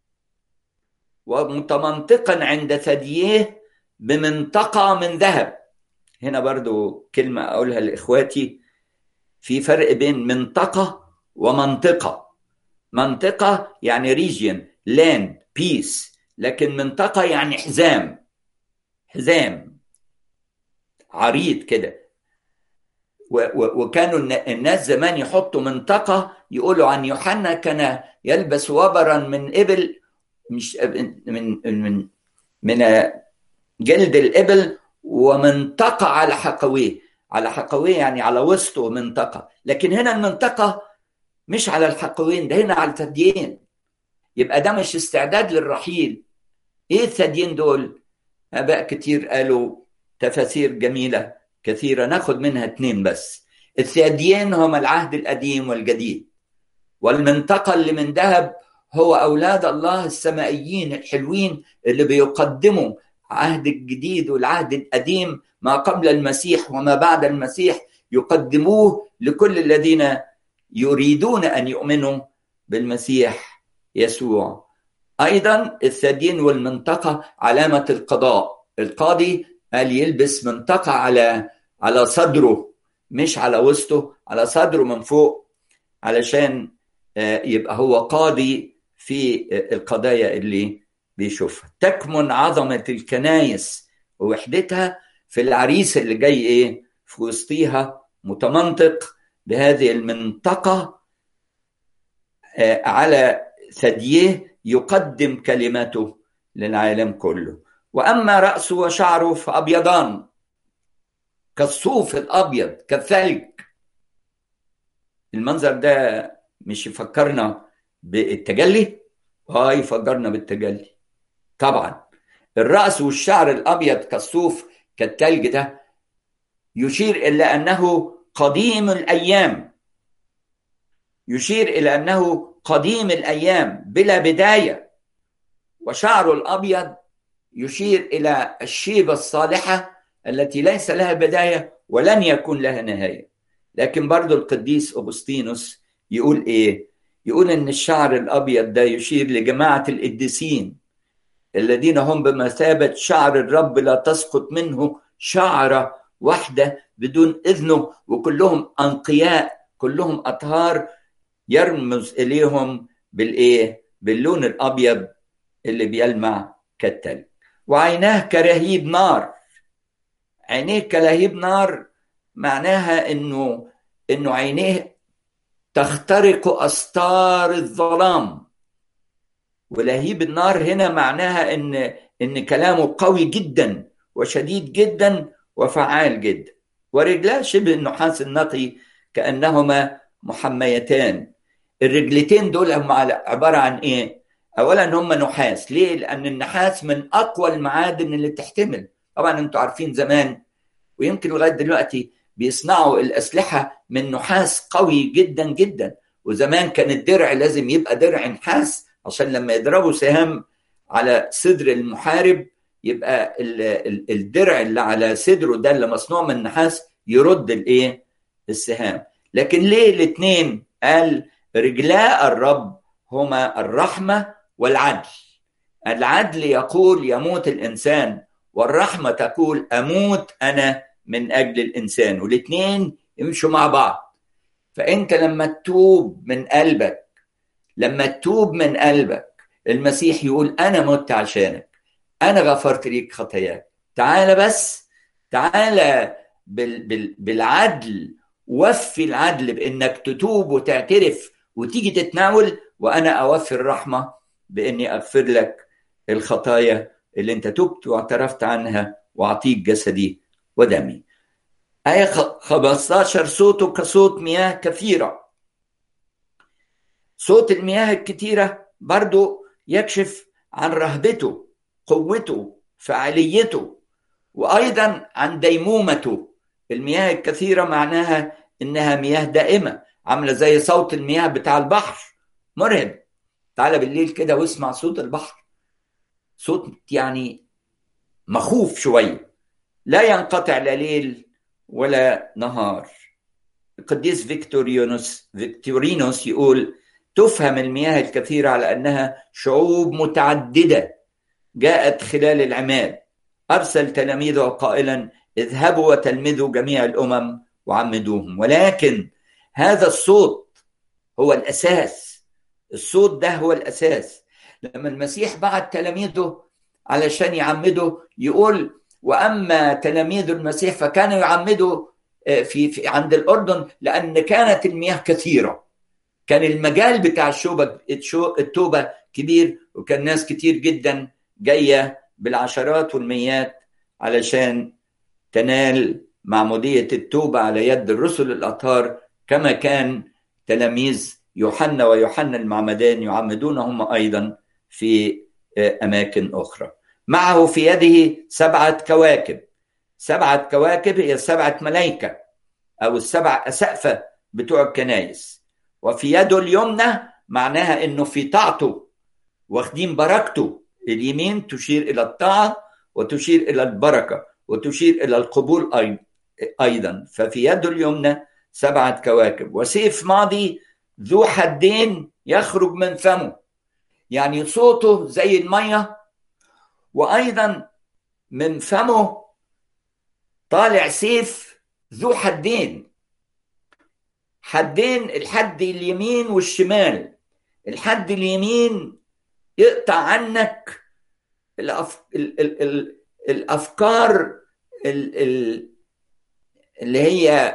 ومتمنطقا عند ثدييه بمنطقه من ذهب هنا برضو كلمه اقولها لاخواتي في فرق بين منطقه ومنطقه منطقه يعني ريجيون لاند بيس لكن منطقة يعني حزام حزام عريض كده وكانوا الناس زمان يحطوا منطقة يقولوا عن يوحنا كان يلبس وبرا من إبل مش من من من جلد الإبل ومنطقة على حقويه على حقويه يعني على وسطه منطقة لكن هنا المنطقة مش على الحقوين ده هنا على الثديين يبقى ده مش استعداد للرحيل ايه الثديين دول اباء كتير قالوا تفاسير جميله كثيره ناخد منها اتنين بس الثديين هم العهد القديم والجديد والمنطقه اللي من ذهب هو اولاد الله السمائيين الحلوين اللي بيقدموا عهد الجديد والعهد القديم ما قبل المسيح وما بعد المسيح يقدموه لكل الذين يريدون ان يؤمنوا بالمسيح يسوع ايضا الثديين والمنطقه علامه القضاء القاضي قال يلبس منطقه على على صدره مش على وسطه على صدره من فوق علشان يبقى هو قاضي في القضايا اللي بيشوفها تكمن عظمه الكنايس ووحدتها في العريس اللي جاي ايه في وسطيها متمنطق بهذه المنطقه على ثدييه يقدم كلمته للعالم كله واما راسه وشعره فابيضان كالصوف الابيض كالثلج المنظر ده مش يفكرنا بالتجلي اه يفكرنا بالتجلي طبعا الراس والشعر الابيض كالصوف كالثلج ده يشير الى انه قديم الايام يشير الى انه قديم الايام بلا بدايه وشعره الابيض يشير الى الشيبه الصالحه التي ليس لها بدايه ولن يكون لها نهايه لكن برضو القديس اغسطينوس يقول ايه يقول ان الشعر الابيض ده يشير لجماعه القديسين الذين هم بمثابه شعر الرب لا تسقط منه شعره واحده بدون اذنه وكلهم انقياء كلهم اطهار يرمز اليهم بالايه باللون الابيض اللي بيلمع كالتلج وعيناه كرهيب نار عينيه كلهيب نار معناها انه انه عينيه تخترق استار الظلام ولهيب النار هنا معناها ان ان كلامه قوي جدا وشديد جدا وفعال جدا ورجلاه شبه النحاس النقي كانهما محميتان الرجلتين دول هم عباره عن ايه اولا هم نحاس ليه لان النحاس من اقوى المعادن اللي تحتمل طبعا انتوا عارفين زمان ويمكن لغايه دلوقتي بيصنعوا الاسلحه من نحاس قوي جدا جدا وزمان كان الدرع لازم يبقى درع نحاس عشان لما يضربوا سهام على صدر المحارب يبقى الدرع اللي على صدره ده اللي مصنوع من نحاس يرد الايه السهام لكن ليه الاثنين قال رجلاء الرب هما الرحمه والعدل العدل يقول يموت الانسان والرحمه تقول اموت انا من اجل الانسان والاثنين يمشوا مع بعض فانت لما تتوب من قلبك لما تتوب من قلبك المسيح يقول انا مت عشانك انا غفرت ليك خطاياك تعال بس تعال بال بال بالعدل وفي العدل بانك تتوب وتعترف وتيجي تتناول وانا اوفي الرحمه باني اغفر لك الخطايا اللي انت تبت واعترفت عنها واعطيك جسدي ودمي آية 15 صوته كصوت مياه كثيرة صوت المياه الكثيرة برضو يكشف عن رهبته قوته فعاليته وأيضا عن ديمومته المياه الكثيرة معناها إنها مياه دائمة عاملة زي صوت المياه بتاع البحر مرهب تعالى بالليل كده واسمع صوت البحر صوت يعني مخوف شويه لا ينقطع لا ليل ولا نهار القديس فيكتوريونوس فيكتورينوس يقول تفهم المياه الكثيرة على أنها شعوب متعددة جاءت خلال العماد أرسل تلاميذه قائلا اذهبوا وتلمذوا جميع الأمم وعمدوهم ولكن هذا الصوت هو الأساس الصوت ده هو الأساس لما المسيح بعت تلاميذه علشان يعمدوا يقول واما تلاميذ المسيح فكانوا يعمدوا في, في عند الاردن لان كانت المياه كثيره كان المجال بتاع الشوبة التوبه كبير وكان ناس كتير جدا جايه بالعشرات والميات علشان تنال معموديه التوبه على يد الرسل الاطهار كما كان تلاميذ يوحنا ويوحنا المعمدان يعمدون هم ايضا في اماكن اخرى معه في يده سبعة كواكب سبعة كواكب هي سبعة ملائكة أو السبع أسقفة بتوع الكنايس وفي يده اليمنى معناها إنه في طاعته واخدين بركته اليمين تشير إلى الطاعة وتشير إلى البركة وتشير إلى القبول أيضا ففي يده اليمنى سبعة كواكب وسيف ماضي ذو حدين يخرج من فمه يعني صوته زي المية وأيضا من فمه طالع سيف ذو حدين حدين الحد اليمين والشمال الحد اليمين يقطع عنك الأف... ال... ال... ال... الافكار ال... ال... اللي هي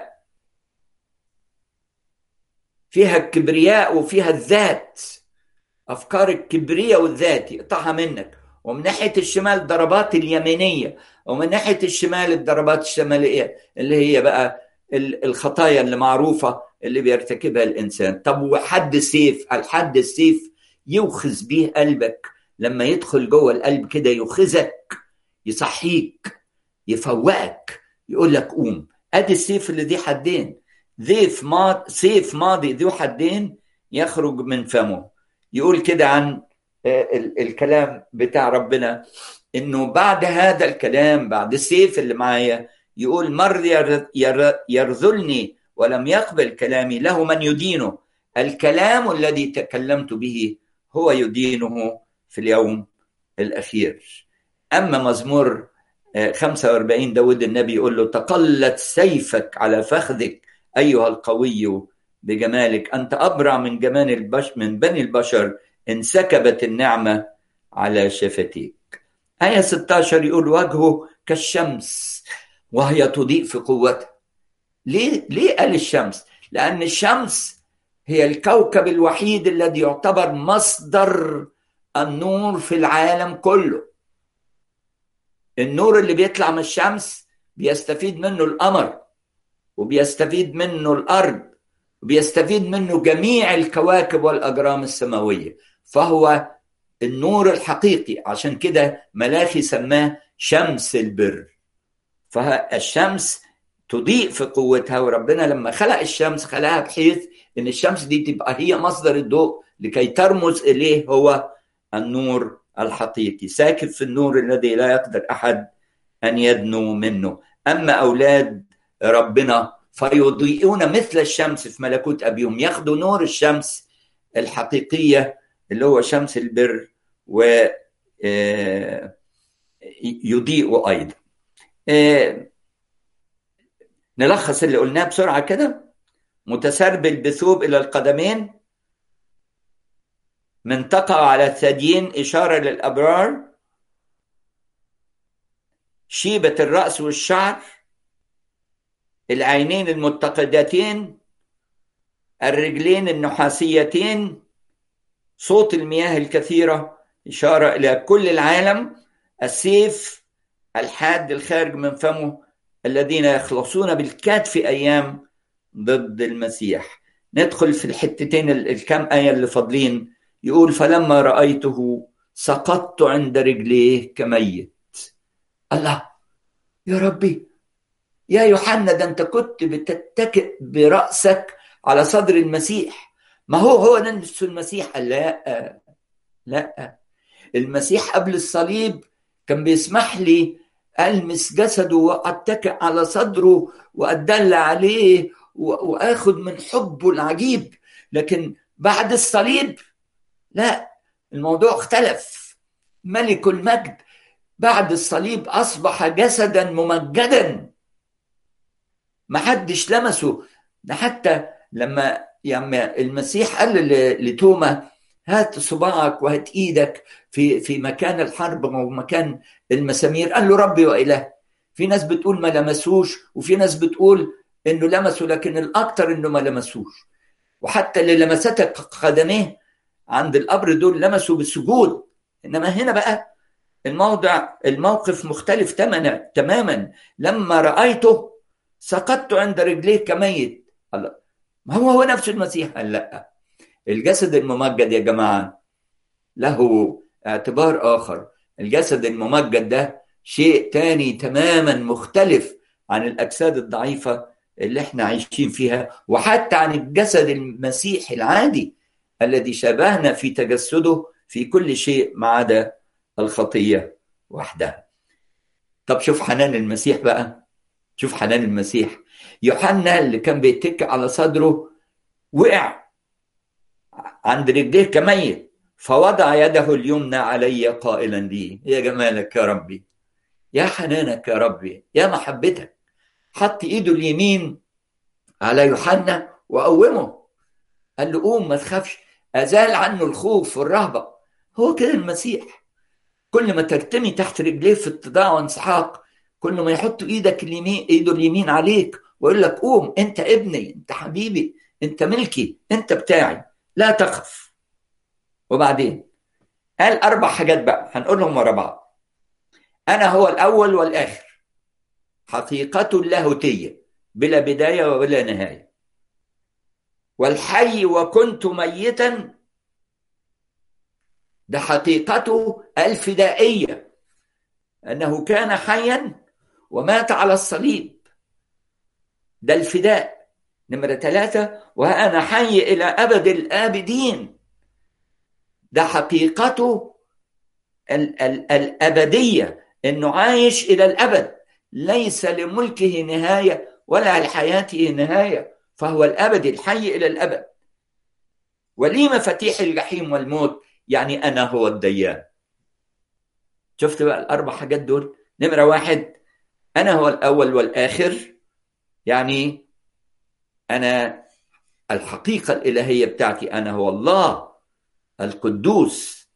فيها الكبرياء وفيها الذات افكار الكبرياء والذات يقطعها منك ومن ناحيه الشمال ضربات اليمينيه ومن ناحيه الشمال الضربات الشماليه اللي هي بقى الخطايا اللي معروفه اللي بيرتكبها الانسان طب وحد السيف الحد السيف يوخز بيه قلبك لما يدخل جوه القلب كده يوخزك يصحيك يفوقك يقول لك قوم ادي السيف اللي دي حدين ذيف ماض سيف ماضي ذو حدين يخرج من فمه يقول كده عن الكلام بتاع ربنا انه بعد هذا الكلام بعد السيف اللي معايا يقول مر يرذلني ولم يقبل كلامي له من يدينه الكلام الذي تكلمت به هو يدينه في اليوم الأخير أما مزمور 45 داود النبي يقول له تقلت سيفك على فخذك أيها القوي بجمالك أنت أبرع من جمال البشر من بني البشر انسكبت النعمة على شفتيك آية 16 يقول وجهه كالشمس وهي تضيء في قوتها ليه ليه قال الشمس؟ لأن الشمس هي الكوكب الوحيد الذي يعتبر مصدر النور في العالم كله النور اللي بيطلع من الشمس بيستفيد منه القمر وبيستفيد منه الارض وبيستفيد منه جميع الكواكب والاجرام السماويه فهو النور الحقيقي عشان كده ملاخي سماه شمس البر فالشمس تضيء في قوتها وربنا لما خلق الشمس خلقها بحيث ان الشمس دي تبقى هي مصدر الضوء لكي ترمز اليه هو النور الحقيقي ساكن في النور الذي لا يقدر احد ان يدنو منه اما اولاد ربنا فيضيئون مثل الشمس في ملكوت ابيهم ياخذوا نور الشمس الحقيقيه اللي هو شمس البر و يضيء ايضا نلخص اللي قلناه بسرعه كده متسربل بثوب الى القدمين منطقة على الثديين إشارة للأبرار شيبة الرأس والشعر العينين المتقدتين الرجلين النحاسيتين صوت المياه الكثيرة إشارة إلى كل العالم السيف الحاد الخارج من فمه الذين يخلصون بالكاد في أيام ضد المسيح ندخل في الحتتين الكام آية اللي فاضلين يقول فلما رأيته سقطت عند رجليه كميت الله يا ربي يا يوحنا ده انت كنت بتتكئ برأسك على صدر المسيح ما هو هو نفس المسيح قال لا لا المسيح قبل الصليب كان بيسمح لي ألمس جسده وأتكئ على صدره وأدل عليه وآخد من حبه العجيب لكن بعد الصليب لا الموضوع اختلف ملك المجد بعد الصليب اصبح جسدا ممجدا ما حدش لمسه ده حتى لما يعني المسيح قال لتوما هات صباعك وهات ايدك في في مكان الحرب او مكان المسامير قال له ربي واله في ناس بتقول ما لمسوش وفي ناس بتقول انه لمسوا لكن الاكثر انه ما لمسوش وحتى اللي لمستك قدميه عند القبر دول لمسوا بالسجود انما هنا بقى الموضع الموقف مختلف تماما تماما لما رايته سقطت عند رجليه كميت الله ما هو هو نفس المسيح قال لا الجسد الممجد يا جماعه له اعتبار اخر الجسد الممجد ده شيء تاني تماما مختلف عن الأجساد الضعيفة اللي احنا عايشين فيها وحتى عن الجسد المسيحي العادي الذي شبهنا في تجسده في كل شيء ما عدا الخطية وحدها طب شوف حنان المسيح بقى شوف حنان المسيح يوحنا اللي كان بيتك على صدره وقع عند رجليه كميت فوضع يده اليمنى علي قائلا لي يا جمالك يا ربي يا حنانك يا ربي يا محبتك حط ايده اليمين على يوحنا وقومه قال له قوم ما تخافش ازال عنه الخوف والرهبه هو كده المسيح كل ما ترتمي تحت رجليه في اتضاع وانسحاق كل ما يحط ايدك اليمين ايده اليمين عليك ويقول لك قوم انت ابني انت حبيبي انت ملكي انت بتاعي لا تخف وبعدين قال اربع حاجات بقى هنقولهم ورا بعض انا هو الاول والاخر حقيقة لاهوتية بلا بداية وبلا نهاية والحي وكنت ميتا ده حقيقته الفدائية أنه كان حيا ومات على الصليب ده الفداء نمرة ثلاثة وأنا حي إلى أبد الآبدين ده حقيقته ال- ال- الأبدية إنه عايش إلى الأبد ليس لملكه نهاية ولا لحياته نهاية فهو الأبد الحي إلى الأبد ولي مفاتيح الجحيم والموت يعني أنا هو الديان شفت بقى الأربع حاجات دول نمرة واحد أنا هو الأول والآخر يعني أنا الحقيقة الإلهية بتاعتي أنا هو الله القدوس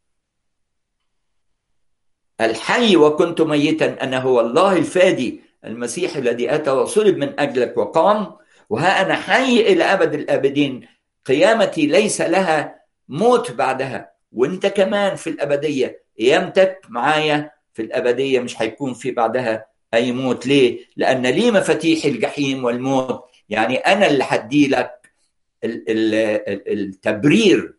الحي وكنت ميتا أنا هو الله الفادي المسيح الذي أتى وصلب من أجلك وقام وها أنا حي إلى أبد الآبدين قيامتي ليس لها موت بعدها وانت كمان في الأبدية قيامتك معايا في الأبدية مش هيكون في بعدها أي موت ليه؟ لأن لي مفاتيح الجحيم والموت يعني أنا اللي هدي لك التبرير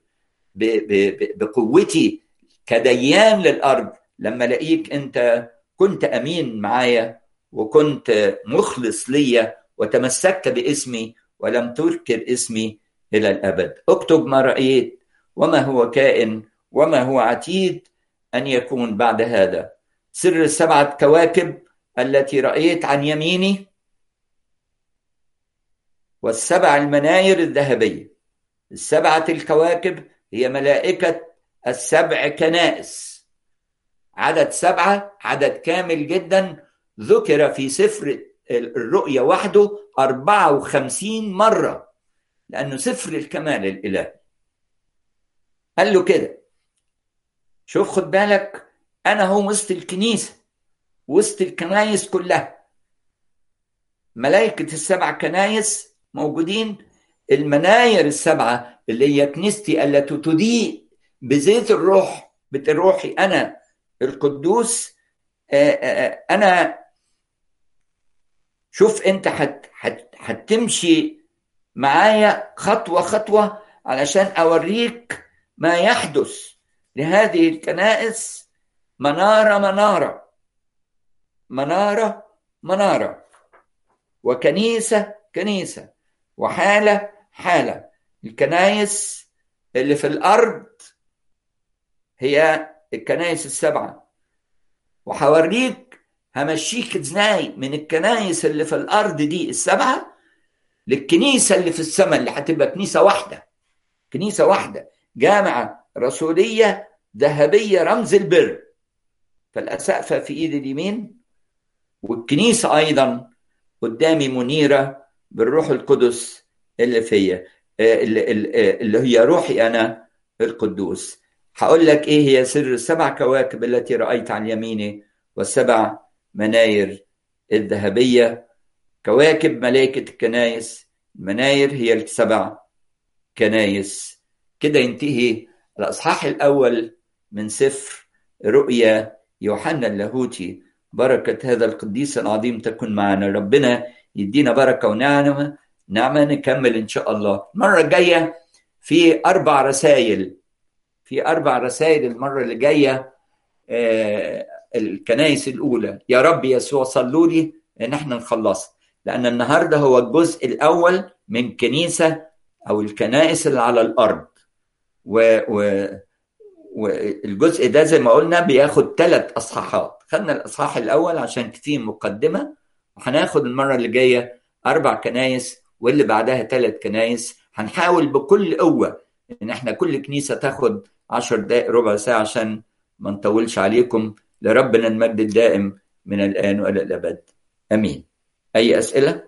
بقوتي كديان للأرض لما الاقيك انت كنت امين معايا وكنت مخلص ليا وتمسكت باسمي ولم تذكر اسمي الى الابد اكتب ما رايت وما هو كائن وما هو عتيد ان يكون بعد هذا سر السبعه كواكب التي رايت عن يميني والسبع المناير الذهبيه السبعه الكواكب هي ملائكه السبع كنائس عدد سبعة عدد كامل جدا ذكر في سفر الرؤيا وحده 54 مرة لأنه سفر الكمال الإلهي قال له كده شوف خد بالك أنا هو وسط الكنيسة وسط الكنايس كلها ملائكة السبع كنايس موجودين المناير السبعة اللي هي كنيستي التي تضيء بزيت الروح بروحي أنا القدوس انا شوف انت حت حت هتمشي معايا خطوه خطوه علشان اوريك ما يحدث لهذه الكنائس مناره مناره مناره مناره وكنيسه كنيسه وحاله حاله الكنائس اللي في الارض هي الكنائس السبعة وهوريك همشيك ازاي من الكنائس اللي في الأرض دي السبعة للكنيسة اللي في السماء اللي هتبقى كنيسة واحدة كنيسة واحدة جامعة رسولية ذهبية رمز البر فالأسقفة في إيد اليمين والكنيسة أيضا قدامي منيرة بالروح القدس اللي فيا اللي, اللي هي روحي أنا القدوس هقول لك ايه هي سر السبع كواكب التي رايت عن يميني والسبع مناير الذهبيه كواكب ملائكه الكنايس المناير هي السبع كنايس كده ينتهي الاصحاح الاول من سفر رؤيا يوحنا اللاهوتي بركه هذا القديس العظيم تكون معنا ربنا يدينا بركه ونعمه نعمه نكمل ان شاء الله المره الجايه في اربع رسائل في اربع رسائل المره اللي جايه الكنائس الاولى يا رب يسوع صلوا لي ان احنا نخلصها لان النهارده هو الجزء الاول من كنيسه او الكنائس اللي على الارض و, و والجزء ده زي ما قلنا بياخد ثلاث اصحاحات خدنا الاصحاح الاول عشان فيه مقدمه وهناخد المره اللي جايه اربع كنايس واللي بعدها ثلاث كنايس هنحاول بكل قوه ان احنا كل كنيسه تاخد عشر دقائق ربع ساعه عشان ما نطولش عليكم لربنا المجد الدائم من الان والى الابد امين اي اسئله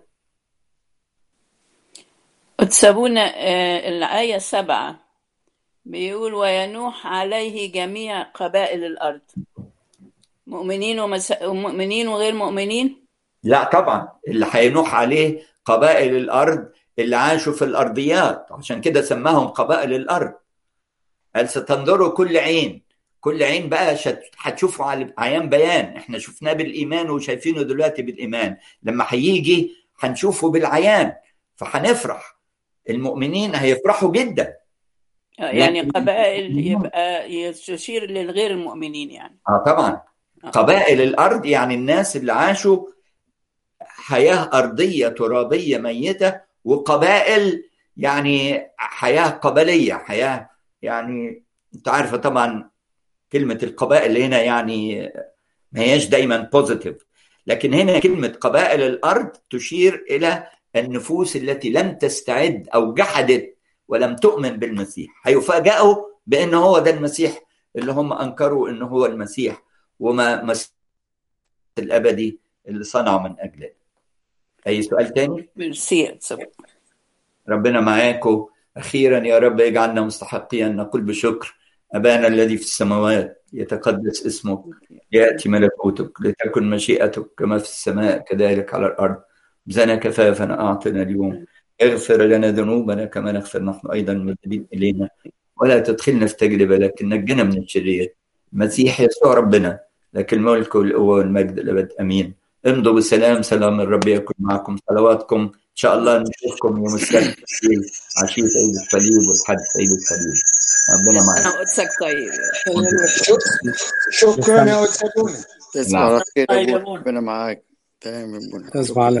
وتسابونا الآية سبعة بيقول وينوح عليه جميع قبائل الأرض مؤمنين ومس... مؤمنين وغير مؤمنين لا طبعا اللي هينوح عليه قبائل الارض اللي عاشوا في الارضيات عشان كده سماهم قبائل الارض قال ستنظروا كل عين كل عين بقى هتشوفوا على عيان بيان احنا شفناه بالايمان وشايفينه دلوقتي بالايمان لما هيجي هنشوفه بالعيان فهنفرح المؤمنين هيفرحوا جدا يعني قبائل يبقى يشير للغير المؤمنين يعني اه طبعا قبائل الارض يعني الناس اللي عاشوا حياه ارضيه ترابيه ميته وقبائل يعني حياه قبليه حياه يعني انت عارفه طبعا كلمه القبائل هنا يعني ما هياش دايما بوزيتيف لكن هنا كلمه قبائل الارض تشير الى النفوس التي لم تستعد او جحدت ولم تؤمن بالمسيح هيفاجئوا بان هو ده المسيح اللي هم انكروا ان هو المسيح وما مسيح الابدي اللي صنعه من اجله اي سؤال تاني ميرسي ربنا معاكم اخيرا يا رب اجعلنا مستحقين نقول بشكر ابانا الذي في السماوات يتقدس اسمك ياتي ملكوتك لتكن مشيئتك كما في السماء كذلك على الارض زنا كفافنا اعطنا اليوم اغفر لنا ذنوبنا كما نغفر نحن ايضا المذنبين الينا ولا تدخلنا في تجربه لكن نجنا من الشرير مسيح يسوع ربنا لك الملك والقوه والمجد الابد امين امضوا بالسلام سلام الرب يكن معكم صلواتكم ان شاء الله نشوفكم يوم السبت عشيه عيد الصليب والحد عيد الصليب ربنا معاك انا قدسك طيب شكرا يا استاذ تسمع خير ربنا معاك تمام تصبح على